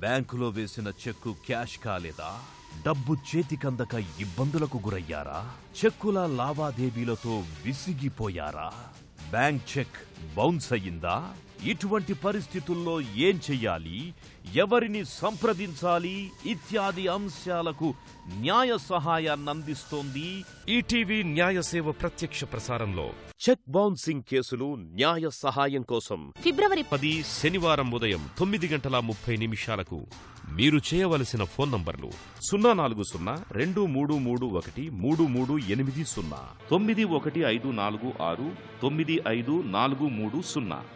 బ్యాంకులో వేసిన cheque cash కాలేదా డబ్బు చేతికందక ఇబ్బందులకు గురయ్యారా చెక్కుల లావాదేవీలతో విసిగిపోయారా బ్యాంక్ చెక్ బౌన్స్ అయ్యిందా ఇటువంటి పరిస్థితుల్లో ఏం చెయ్యాలి ఎవరిని సంప్రదించాలి ఇత్యాది అంశాలకు న్యాయ సహాయాన్ని అందిస్తోంది ఈటీవీ న్యాయ సేవ ప్రత్యక్ష ప్రసారంలో చెక్ బౌన్సింగ్ కేసులు న్యాయ సహాయం కోసం ఫిబ్రవరి పది శనివారం ఉదయం తొమ్మిది గంటల ముప్పై నిమిషాలకు మీరు చేయవలసిన ఫోన్ నంబర్లు సున్నా నాలుగు సున్నా రెండు మూడు మూడు ఒకటి మూడు మూడు ఎనిమిది సున్నా తొమ్మిది ఒకటి ఐదు నాలుగు ఆరు తొమ్మిది ఐదు నాలుగు మూడు సున్నా